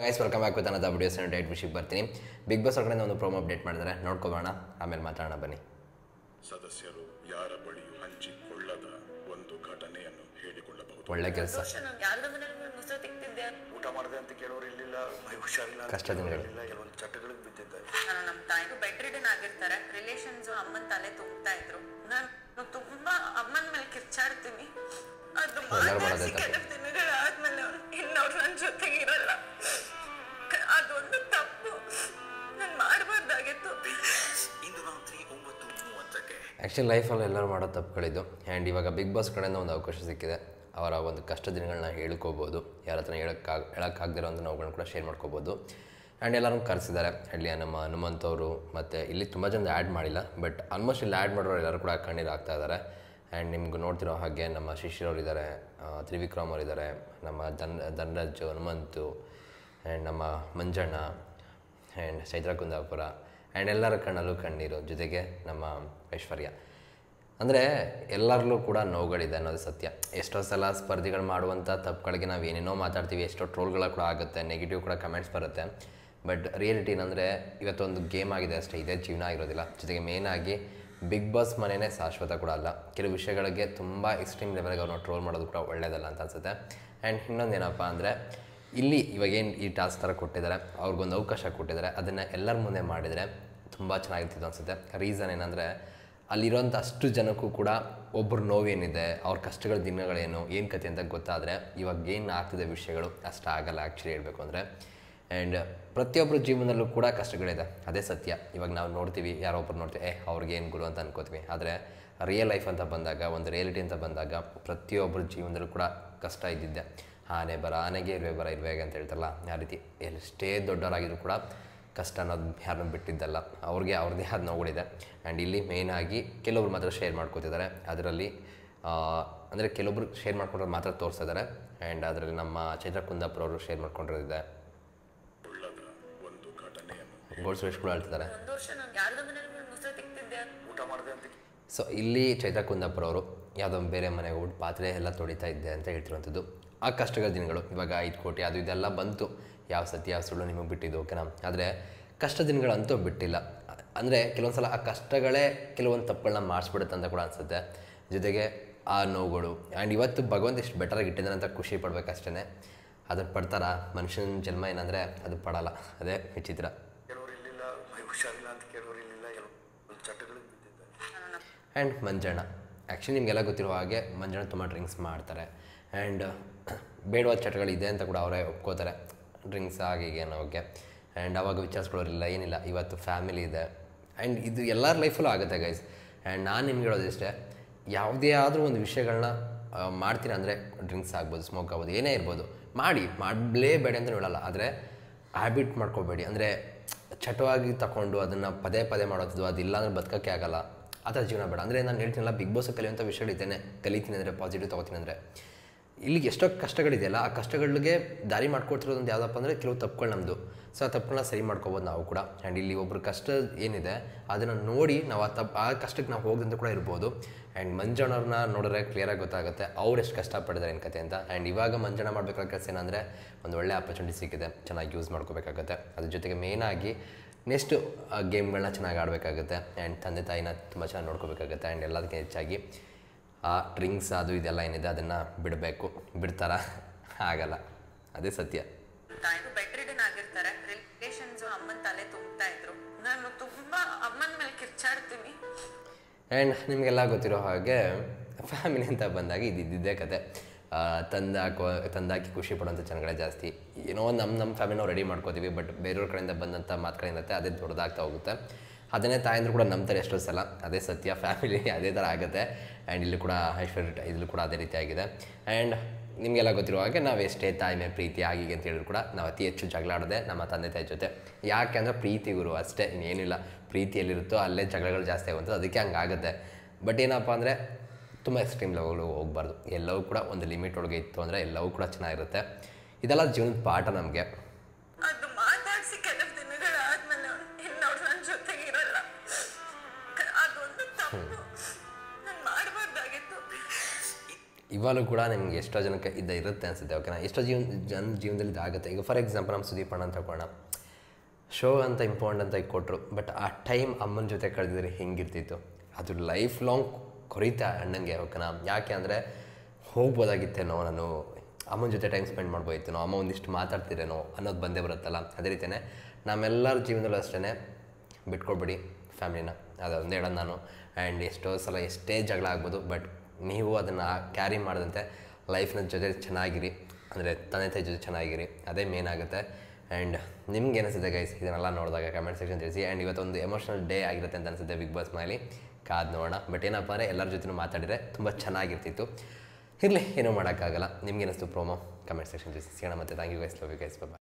Guys welcome back with ಅನ್ನದ videos date ವಿಷಯಕ್ಕೆ ಬರ್ತೀನಿ ಬಿಗ್ ಬಾಸ್ ಹೊರಗಡೆ ಒಂದು ಪ್ರೋಮೋ ಅಪ್ಡೇಟ್ ಮಾಡಿದ್ದಾರೆ ನೋಡ್ಕೊಬೋಣ ಆಮೇಲೆ ಮಾತಾಡೋಣ ಬನ್ನಿ ಸದಸ್ಯರು ಯಾರ ಬಳಿಯೂ ಹಂಚಿಕೊಳ್ಳದ ಒಂದು ಘಟನೆಯನ್ನು ಹೇಳಿಕೊಳ್ಳಬಹುದು ಒಳ್ಳೆ ಕೆಲಸ ಯಾರ್ದ ಮನೇಲಿ ಮೊಸರು ತಿಕ್ತಿದ್ದೆ ಊಟ ಮಾಡದೆ ಅಂತ ಕೇಳೋರು ಇರ್ಲಿಲ್ಲ ಮೈ ಹುಷಾರಿಲ್ಲ ಅಂತ ಕಷ್ಟ ದಿನಗಳು. ಇರ್ಲಿಲ್ಲ ಕೆಲವೊಂದು ಚಟಗಳಿಗೆ ಬಿದ್ದಿದ್ದೆ ನಾನು ನಮ್ಮ ತಾಯಿಗೂ ಬೆಡ್ ರಿಡನ್ ಆಗಿರ್ತಾರೆ ರಿಲೇಷನ್ಸ್ ಅಮ್ಮನ ತಲೆ ತುಂಬ್ತಾ ಇದ್ರು ನಾನು ತುಂಬಾ ಅಮ್ಮನ ಮೇಲೆ ಕಿರ್ಚಾಡ್ತೀನಿ ಅದು ಎಲ್ಲರೂ ಮಾಡೋದೇ ಮಾತಾಡ್ಸಿ ತಪ್ಪು. ಕೆಲವು ದಿನಗಳಾದ್ಮೇಲೆ ಇನ್ನವ್ರು ನನ್ನ ಜೊತೆಗೆ ಇರಲ್ಲ ಅದೊಂದು ತಪ್ಪು ನಾನು ಮಾಡಬಾರ್ದಾಗಿತ್ತು ಇಂದು ರಾತ್ರಿ ಒಂಬತ್ತು ಮೂವತ್ತಕ್ಕೆ ಆ್ಯಕ್ಚುಲಿ ಲೈಫಲ್ಲಿ ಎಲ್ಲರೂ ಮಾಡೋ ತಪ್ಪುಗಳಿದ್ದು ಆ್ಯಂಡ್ ಇವಾಗ ಬಿಗ್ ಬಾಸ್ ಕಡೆಯಿಂದ ಒಂದು ಅವಕಾಶ ಸಿಕ್ಕಿದೆ ಅವರ ಒಂದು ಕಷ್ಟ ದಿನಗಳನ್ನ ಹೇಳ್ಕೋಬೋದು ಯಾರ ಹತ್ರ ಹೇಳೋಕ್ಕಾಗ ಹೇಳೋಕ್ಕಾಗದಿರೋ ಅಂತ ನಾವುಗಳನ್ನ ಕೂಡ ಶೇರ್ ಮಾಡ್ಕೋಬೋದು ಆ್ಯಂಡ್ ಎಲ್ಲರೂ ಕರೆಸಿದ್ದಾರೆ ಅಲ್ಲಿ ನಮ್ಮ ಹನುಮಂತ್ ಅವರು ಮತ್ತು ಇಲ್ಲಿ ತುಂಬ ಜನ ಆ್ಯಡ್ ಮಾಡಿಲ್ಲ ಬಟ್ ಆಲ್ಮೋಸ್ಟ್ ಇಲ್ಲಿ ಆ್ಯಡ್ ಮಾಡೋರು ಎಲ್ಲರೂ ಕೂಡ ಕಣ್ಣೀರು ಆಗ್ತಾ ಇದ್ದಾರೆ ಆ್ಯಂಡ್ ನಿಮ್ಗೆ ನೋಡ್ತಿರೋ ಹಾಗೆ ನಮ್ಮ ಶಿಶಿರವ್ರು ಇದ್ದಾರೆ ತ್ರಿವಿಕ್ರಮ್ ಅವರು ಇದ್ದಾರೆ ನಮ್ಮ ಧನ್ ಧನರಾಜ್ ಹನುಮಂತು ಆ್ಯಂಡ್ ನಮ್ಮ ಮಂಜಣ್ಣ ಆ್ಯಂಡ್ ಚೈತ್ರ ಕುಂದಾಪುರ ಆ್ಯಂಡ್ ಎಲ್ಲರ ಕಣ್ಣಲ್ಲೂ ಕಣ್ಣೀರು ಜೊತೆಗೆ ನಮ್ಮ ಐಶ್ವರ್ಯ ಅಂದರೆ ಎಲ್ಲರಲ್ಲೂ ಕೂಡ ನೋವುಗಳಿದೆ ಅನ್ನೋದು ಸತ್ಯ ಎಷ್ಟೋ ಸಲ ಸ್ಪರ್ಧಿಗಳು ಮಾಡುವಂಥ ತಪ್ಪುಗಳಿಗೆ ನಾವು ಏನೇನೋ ಮಾತಾಡ್ತೀವಿ ಎಷ್ಟೋ ಟ್ರೋಲ್ಗಳ ಕೂಡ ಆಗುತ್ತೆ ನೆಗೆಟಿವ್ ಕೂಡ ಕಮೆಂಟ್ಸ್ ಬರುತ್ತೆ ಬಟ್ ರಿಯಾಲಿಟಿ ಏನಂದರೆ ಇವತ್ತೊಂದು ಗೇಮ್ ಆಗಿದೆ ಅಷ್ಟೇ ಇದೇ ಜೀವನ ಆಗಿರೋದಿಲ್ಲ ಜೊತೆಗೆ ಮೇನ್ ಆಗಿ ಬಿಗ್ ಬಾಸ್ ಮನೆಯೇ ಶಾಶ್ವತ ಕೂಡ ಅಲ್ಲ ಕೆಲವು ವಿಷಯಗಳಿಗೆ ತುಂಬ ಎಕ್ಸ್ಟ್ರೀಮ್ ಲೆವೆಲ್ಗೆ ಅವ್ರನ್ನ ಟ್ರೋಲ್ ಮಾಡೋದು ಕೂಡ ಒಳ್ಳೆಯದಲ್ಲ ಅಂತ ಅನ್ಸುತ್ತೆ ಆ್ಯಂಡ್ ಇನ್ನೊಂದು ಏನಪ್ಪ ಅಂದರೆ ಇಲ್ಲಿ ಇವಾಗೇನು ಈ ಟಾಸ್ಕ್ ಥರ ಕೊಟ್ಟಿದ್ದಾರೆ ಅವ್ರಿಗೊಂದು ಅವಕಾಶ ಕೊಟ್ಟಿದ್ದಾರೆ ಅದನ್ನು ಎಲ್ಲರ ಮುಂದೆ ಮಾಡಿದರೆ ತುಂಬ ಚೆನ್ನಾಗಿರ್ತಿತ್ತು ಅನಿಸುತ್ತೆ ರೀಸನ್ ಏನಂದರೆ ಅಲ್ಲಿರೋಂಥ ಅಷ್ಟು ಜನಕ್ಕೂ ಕೂಡ ಒಬ್ಬರು ನೋವೇನಿದೆ ಅವ್ರ ಕಷ್ಟಗಳ ದಿನಗಳೇನು ಏನು ಕತೆ ಅಂತ ಗೊತ್ತಾದರೆ ಇವಾಗ ಏನು ಆಗ್ತಿದೆ ವಿಷಯಗಳು ಅಷ್ಟು ಆಗಲ್ಲ ಆ್ಯಕ್ಚುಲಿ ಹೇಳಬೇಕು ಅಂದರೆ ಆ್ಯಂಡ್ ಪ್ರತಿಯೊಬ್ಬರ ಜೀವನದಲ್ಲೂ ಕೂಡ ಕಷ್ಟಗಳಿದೆ ಅದೇ ಸತ್ಯ ಇವಾಗ ನಾವು ನೋಡ್ತೀವಿ ಯಾರೋ ಒಬ್ರು ನೋಡ್ತೀವಿ ಏ ಅವ್ರಿಗೆ ಏನು ಗುರು ಅಂತ ಅನ್ಕೋತೀವಿ ಆದರೆ ರಿಯಲ್ ಲೈಫ್ ಅಂತ ಬಂದಾಗ ಒಂದು ರಿಯಾಲಿಟಿ ಅಂತ ಬಂದಾಗ ಪ್ರತಿಯೊಬ್ಬರ ಜೀವನದಲ್ಲೂ ಕೂಡ ಕಷ್ಟ ಇದ್ದಿದ್ದೆ ಆನೆ ಬರ ಆನೆಗೆ ಇರುವೆ ಬರ ಇರುವೆ ಅಂತ ಹೇಳ್ತಾರಲ್ಲ ಆ ರೀತಿ ಎಷ್ಟೇ ದೊಡ್ಡವರಾಗಿದ್ರು ಕೂಡ ಕಷ್ಟ ಅನ್ನೋದು ಯಾರನ್ನ ಬಿಟ್ಟಿದ್ದಲ್ಲ ಅವ್ರಿಗೆ ಅವ್ರದ್ದೇ ಆದ ನೋವುಗಳಿದೆ ಆ್ಯಂಡ್ ಇಲ್ಲಿ ಮೇಯ್ನಾಗಿ ಕೆಲವೊಬ್ರು ಮಾತ್ರ ಶೇರ್ ಮಾಡ್ಕೋತಿದ್ದಾರೆ ಅದರಲ್ಲಿ ಅಂದರೆ ಕೆಲವೊಬ್ರು ಶೇರ್ ಮಾಡ್ಕೊಂಡ್ರೆ ಮಾತ್ರ ತೋರಿಸಿದ್ದಾರೆ ಆ್ಯಂಡ್ ಅದರಲ್ಲಿ ನಮ್ಮ ಚೈತ್ರ ಕುಂದಾಪುರ ಅವರು ಶೇರ್ ಮಾಡ್ಕೊಂಡಿರೋದಿದೆ ಕೊಳ್ಳದ ಒಂದು ಘಟನೆಯನ್ನು ಗೋಲ್ಡ್ ಸುರೇಶ್ ಕೂಡ ಹೇಳ್ತಿದ್ದಾರೆ ಒಂದು ವರ್ಷ ನಾನು ಯಾರ್ದ ಮನೇಲಿ ಮೊಸರು ತಿಕ್ತಿದ್ದೆ ಊಟ ಮಾಡದೆ ಅಂತ ಸೊ ಇಲ್ಲಿ ಚೈತ್ರ ಕುಂದಾಪುರ ಅವರು ಯಾವುದೋ ಒಂದು ಬೇರೆ ಮನೆಗೆ ಹೋಗ್ಬಿಟ್ಟು ಪಾತ್ರೆ ಎಲ್ಲ ತೊಳಿತಾ ಇದ್ದೆ ಅಂತ ಹೇಳ್ತಿರುವಂಥದ್ದು ಆ ಕಷ್ಟಗಳ ದಿನಗಳು ಇವಾಗ ಐದು ಕೋಟಿ ಅದು ಇದೆಲ್ಲ ಬಂತು ಯಾವ ಸತ್ಯ ಯಾವ ಸುಳ್ಳು ನಿಮಗೆ ಬಿಟ್ಟಿದ್ದು ಓಕೆನಾ ಆದರೆ ಕಷ್ಟ ದಿನಗಳಂತೂ ಬಿಟ್ಟಿಲ್ಲ ಅಂದರೆ ಕೆಲವೊಂದು ಸಲ ಆ ಕಷ್ಟಗಳೇ ಕೆಲವೊಂದು ತಪ್ಪುಗಳನ್ನ ಮಾಡಿಸ್ಬಿಡುತ್ತೆ ಅಂತ ಕೂಡ ಅನಿಸುತ್ತೆ ಜೊತೆಗೆ ಆ ನೋವುಗಳು ಆ್ಯಂಡ್ ಇವತ್ತು ಭಗವಂತ ಇಷ್ಟು ಬೆಟರಾಗಿ ಇಟ್ಟಿದ್ದಾನೆ ಅಂತ ಖುಷಿ ಪಡ್ಬೇಕಷ್ಟೇ ಅದನ್ನು ಪಡ್ತಾರ ಮನುಷ್ಯನ ಜನ್ಮ ಏನಂದರೆ ಅದು ಪಡಲ್ಲ ಅದೇ ವಿಚಿತ್ರ ಕೇಳೋರು ಇರ್ಲಿಲ್ಲ ಮೈ ಹುಷಾರಿಲ್ಲ ಅಂತ ಕೇಳೋರು ಇರ್ಲಿಲ್ಲ ಕೆಲವೊಂದು ಚಟಗಳಿಗೆ ಬಿದ್ದಿದ್ದೆ ಆ್ಯಂಡ್ ಮಂಜಣ್ಣ ಆ್ಯಕ್ಚುಲಿ ನಿಮಗೆಲ್ಲ ಗೊತ್ತಿರೋ ಹಾಗೆ ಮಂಜಣ್ಣ ತುಂಬ ಡ್ರಿಂಕ್ಸ್ ಮಾಡ್ತಾರೆ ಆ್ಯಂಡ್ ಬೇಡವಾದ ಚಟಗಳಿದೆ ಅಂತ ಕೂಡ ಅವರೇ ಒಪ್ಕೋತಾರೆ ಡ್ರಿಂಕ್ಸ್ ಹಾಗೆ ಹೀಗೆ ಅನ್ನೋಕ್ಕೆ ಆ್ಯಂಡ್ ಅವಾಗ ವಿಚಾರಿಸ್ಕೊಳ್ಳೋರಿಲ್ಲ ಏನಿಲ್ಲ ಇವತ್ತು ಫ್ಯಾಮಿಲಿ ಇದೆ ಆ್ಯಂಡ್ ಇದು ಎಲ್ಲರ ಲೈಫಲ್ಲೂ ಆಗುತ್ತೆ ಗೈಸ್ ಆ್ಯಂಡ್ ನಾನು ನಿಮ್ಗೆ ಹೇಳೋದಿಷ್ಟೇ ಯಾವುದೇ ಆದರೂ ಒಂದು ವಿಷಯಗಳನ್ನ ಮಾಡ್ತೀರಾ ಅಂದರೆ ಡ್ರಿಂಕ್ಸ್ ಆಗ್ಬೋದು ಸ್ಮೋಕ್ ಆಗ್ಬೋದು ಏನೇ ಇರ್ಬೋದು ಮಾಡಿ ಮಾಡಲೇಬೇಡಿ ಅಂತ ಹೇಳಲ್ಲ ಆದರೆ ಹ್ಯಾಬಿಟ್ ಮಾಡ್ಕೋಬೇಡಿ ಅಂದರೆ ಚಟವಾಗಿ ತಗೊಂಡು ಅದನ್ನು ಪದೇ ಪದೇ ಮಾಡೋದು ಅದಿಲ್ಲ ಅಂದರೆ ಬದುಕೋಕ್ಕೆ ಆಗಲ್ಲ ಆ ಥರ ಜೀವನ ಬೇಡ ಅಂದರೆ ನಾನು ಹೇಳ್ತೀನಲ್ಲ ಬಿಗ್ ಬಾಸ್ ಕಲಿಯುವಂಥ ವಿಷಯಗಳಿದ್ದೇನೆ ಕಲಿತೀನಿ ಅಂದರೆ ಪಾಸಿಟಿವ್ ತೊಗೋತೀನಿ ಅಂದರೆ ಇಲ್ಲಿಗೆ ಎಷ್ಟೋ ಕಷ್ಟಗಳಿದೆಯಲ್ಲ ಆ ಕಷ್ಟಗಳಿಗೆ ದಾರಿ ಮಾಡ್ಕೊಡ್ತಿರೋದು ಒಂದು ಯಾವುದಪ್ಪ ಅಂದರೆ ಕೆಲವು ತಪ್ಪುಗಳು ನಮ್ಮದು ಸೊ ಆ ತಪ್ಪುಗಳನ್ನ ಸರಿ ಮಾಡ್ಕೋಬೋದು ನಾವು ಕೂಡ ಆ್ಯಂಡ್ ಇಲ್ಲಿ ಒಬ್ಬರು ಕಷ್ಟ ಏನಿದೆ ಅದನ್ನು ನೋಡಿ ನಾವು ಆ ತಪ್ಪು ಆ ಕಷ್ಟಕ್ಕೆ ನಾವು ಹೋಗದಂತ ಕೂಡ ಇರ್ಬೋದು ಆ್ಯಂಡ್ ಮಂಜಣ್ಣವ್ರನ್ನ ನೋಡಿದ್ರೆ ಕ್ಲಿಯರಾಗಿ ಗೊತ್ತಾಗುತ್ತೆ ಅವ್ರು ಎಷ್ಟು ಕಷ್ಟಪಟ್ಟಿದ್ದಾರೆ ಏನು ಕತೆ ಅಂತ ಆ್ಯಂಡ್ ಇವಾಗ ಮಂಜಣ್ಣ ಮಾಡಬೇಕಾದ ಕೆಲಸ ಏನಂದರೆ ಒಂದು ಒಳ್ಳೆ ಆಪರ್ಚುನಿಟಿ ಸಿಕ್ಕಿದೆ ಚೆನ್ನಾಗಿ ಯೂಸ್ ಮಾಡ್ಕೋಬೇಕಾಗತ್ತೆ ಅದ್ರ ಜೊತೆಗೆ ಮೇಯ್ನಾಗಿ ನೆಕ್ಸ್ಟು ಗೇಮ್ಗಳನ್ನ ಚೆನ್ನಾಗಿ ಆಡಬೇಕಾಗುತ್ತೆ ಆ್ಯಂಡ್ ತಂದೆ ತಾಯಿನ ತುಂಬ ಚೆನ್ನಾಗಿ ನೋಡ್ಕೋಬೇಕಾಗುತ್ತೆ ಆ್ಯಂಡ್ ಎಲ್ಲದಕ್ಕಿಂತ ಹೆಚ್ಚಾಗಿ ಆ ಡ್ರಿಂಕ್ಸ್ ಅದು ಇದೆಲ್ಲ ಏನಿದೆ ಅದನ್ನು ಬಿಡಬೇಕು ಬಿಡ್ತಾರ ಆಗಲ್ಲ ಅದೇ ಸತ್ಯ ತಾಯಿಗೂ ಬೆಡ್ ರಿಡನ್ ಆಗಿರ್ತಾರೆ ರಿಲೇಷನ್ಸ್ ಅಮ್ಮನ ತಲೆ ತುಂಬ್ತಾ ಇದ್ರು ನಾನು ತುಂಬಾ ಅಮ್ಮನ ಮೇಲೆ ಕಿರ್ಚಾಡ್ತೀನಿ ಆ್ಯಂಡ್ ನಿಮಗೆಲ್ಲ ಗೊತ್ತಿರೋ ಹಾಗೆ ಫ್ಯಾಮಿಲಿ ಅಂತ ಬಂದಾಗ ಇದು ಇದ್ದಿದ್ದೇ ಕತೆ ತಂದಾಕೋ ತಂದಾಕಿ ಖುಷಿ ಪಡೋಂಥ ಜನಗಳೇ ಜಾಸ್ತಿ ಏನೋ ನಮ್ಮ ನಮ್ಮ ಫ್ಯಾಮಿಲಿ ನಾವು ರೆಡಿ ಮಾಡ್ಕೋತೀವಿ ಬಟ್ ಬೇರೆಯವ್ರ ಕಡೆಯಿಂದ ಬಂದಂಥ ಮಾತುಗಳೇನಿರುತ್ತೆ ಅದೇ ದೊಡ್ಡದಾಗ್ತಾ ಹೋಗುತ್ತೆ ಅದನ್ನೇ ತಾಯಂದ್ರು ಕೂಡ ನಂಬ್ತಾರೆ ಎಷ್ಟೋ ಸಲ ಅದೇ ಸತ್ಯ ಫ್ಯಾಮಿಲಿ ಅದೇ ಥರ ಆಗುತ್ತೆ ಆ್ಯಂಡ್ ಇಲ್ಲಿ ಕೂಡ ಐಶ್ವರ್ಯ ಇಲ್ಲೂ ಕೂಡ ಅದೇ ರೀತಿ ಆಗಿದೆ ಆ್ಯಂಡ್ ನಿಮಗೆಲ್ಲ ಗೊತ್ತಿರೋ ಹಾಗೆ ನಾವು ಎಷ್ಟೇ ತಾಳ್ಮೆ ಪ್ರೀತಿ ಆಗೀಗೆ ಅಂತ ಹೇಳಿದ್ರು ಕೂಡ ನಾವು ಅತಿ ಹೆಚ್ಚು ಜಗಳ ಆಡೋದೆ ನಮ್ಮ ತಂದೆ ತಾಯಿ ಜೊತೆ ಯಾಕೆ ಅಂದರೆ ಪ್ರೀತಿ ಗುರು ಅಷ್ಟೇ ಇನ್ನೇನಿಲ್ಲ ಪ್ರೀತಿ ಎಲ್ಲಿರುತ್ತೋ ಅಲ್ಲೇ ಜಗಳಗಳು ಜಾಸ್ತಿ ಆಗುವಂಥದ್ದು ಅದಕ್ಕೆ ಹಂಗಾಗುತ್ತೆ ಬಟ್ ಏನಪ್ಪ ಅಂದರೆ ತುಂಬ ಎಕ್ಸ್ಟ್ರೀಮ್ ಲೆವೆಲ್ಗೆ ಹೋಗಬಾರ್ದು ಎಲ್ಲವೂ ಕೂಡ ಒಂದು ಲಿಮಿಟ್ ಒಳಗೆ ಇತ್ತು ಅಂದರೆ ಎಲ್ಲವೂ ಕೂಡ ಚೆನ್ನಾಗಿರುತ್ತೆ ಇದೆಲ್ಲ ಜೀವನದ ಪಾಠ ನಮಗೆ ಅದು ಮಾತಾಡ್ಸಿ ಕೆಲವು ದಿನಗಳಾದ್ಮೇಲೆ ಇನ್ನವ್ರು ನನ್ನ ಜೊತೆಗೆ ಇರಲ್ಲ ಅದೊಂದು ತಪ್ಪು ನಾನು ಮಾಡಬಾರ್ದಾಗಿತ್ತು ಇವಾಗಲೂ ಕೂಡ ನಿಮ್ಗೆ ಎಷ್ಟೋ ಜನಕ್ಕೆ ಇದು ಇರುತ್ತೆ ಅನಿಸುತ್ತೆ ಓಕೆನಾ ಎಷ್ಟೋ ಜೀವನ ಜನ ಜೀವನದಲ್ಲಿ ಇದಾಗುತ್ತೆ ಈಗ ಫಾರ್ ಎಕ್ಸಾಂಪಲ್ ನಮ್ಮ ಸುದೀಪ್ ಅಣ್ಣ ಅಂತ ತಗೊಳ್ಳೋಣ ಶೋ ಅಂತ ಇಂಪಾರ್ಟೆಂಟ್ ಅಂತ ಕೊಟ್ಟರು ಬಟ್ ಆ ಟೈಮ್ ಅಮ್ಮನ ಜೊತೆ ಕಳೆದಿದ್ರೆ ಹೆಂಗಿರ್ತಿತ್ತು ಅದು ಲೈಫ್ ಲಾಂಗ್ ಕೊರಿತಾ ಅಣ್ಣಂಗೆ ಓಕೆನಾ ಯಾಕೆ ಅಂದರೆ ಹೋಗ್ಬೋದಾಗಿತ್ತೇನೋ ನಾನು ಅಮ್ಮನ ಜೊತೆ ಟೈಮ್ ಸ್ಪೆಂಡ್ ಮಾಡ್ಬೋದಿತ್ತೇನೋ ಅಮ್ಮ ಒಂದಿಷ್ಟು ಮಾತಾಡ್ತಿರೇನೋ ಅನ್ನೋದು ಬಂದೇ ಬರುತ್ತಲ್ಲ ಅದೇ ರೀತಿಯೇ ನಮ್ಮೆಲ್ಲರ ಜೀವನದಲ್ಲೂ ಅಷ್ಟೇ ಬಿಟ್ಕೊಡ್ಬೇಡಿ ಫ್ಯಾಮಿಲಿನ ಅದೊಂದು ಹೇಳೋದು ನಾನು ಆ್ಯಂಡ್ ಎಷ್ಟೋ ಸಲ ಎಷ್ಟೇ ಜಗಳ ಆಗ್ಬೋದು ಬಟ್ ನೀವು ಅದನ್ನು ಕ್ಯಾರಿ ಮಾಡದಂತೆ ಲೈಫ್ನ ಜೊತೆ ಚೆನ್ನಾಗಿರಿ ಅಂದರೆ ತಂದೆ ತಾಯಿ ಜೊತೆ ಚೆನ್ನಾಗಿರಿ ಅದೇ ಮೇನ್ ಆಗುತ್ತೆ ಆ್ಯಂಡ್ ನಿಮ್ಗೆ ಏನಿಸುತ್ತೆ ಗೈಸ್ ಇದನ್ನೆಲ್ಲ ನೋಡಿದಾಗ ಕಮೆಂಟ್ ಸೆಕ್ಷನ್ ತಿಳಿಸಿ ಆ್ಯಂಡ್ ಇವತ್ತೊಂದು ಎಮೋಷನಲ್ ಡೇ ಆಗಿರುತ್ತೆ ಅಂತ ಅನಿಸುತ್ತೆ ಬಿಗ್ ಬಾಸ್ ಮನೇಲಿ ಕಾದು ನೋಡೋಣ ಬಟ್ ಏನಪ್ಪ ಅಂದರೆ ಎಲ್ಲರ ಜೊತೆ ಮಾತಾಡಿದರೆ ತುಂಬ ಚೆನ್ನಾಗಿರ್ತಿತ್ತು ಇರಲಿ ಏನೂ ಮಾಡೋಕ್ಕಾಗಲ್ಲ ನಿಮ್ಗೆ ಏನಿಸ್ತು ಪ್ರೋಮೋ ಕಮೆಂಟ್ ಸೆಕ್ಷನ್ ತಿಳಿಸಿ ಸಿಗೋಣ ಮತ್ತೆ thank you guys love you guys bye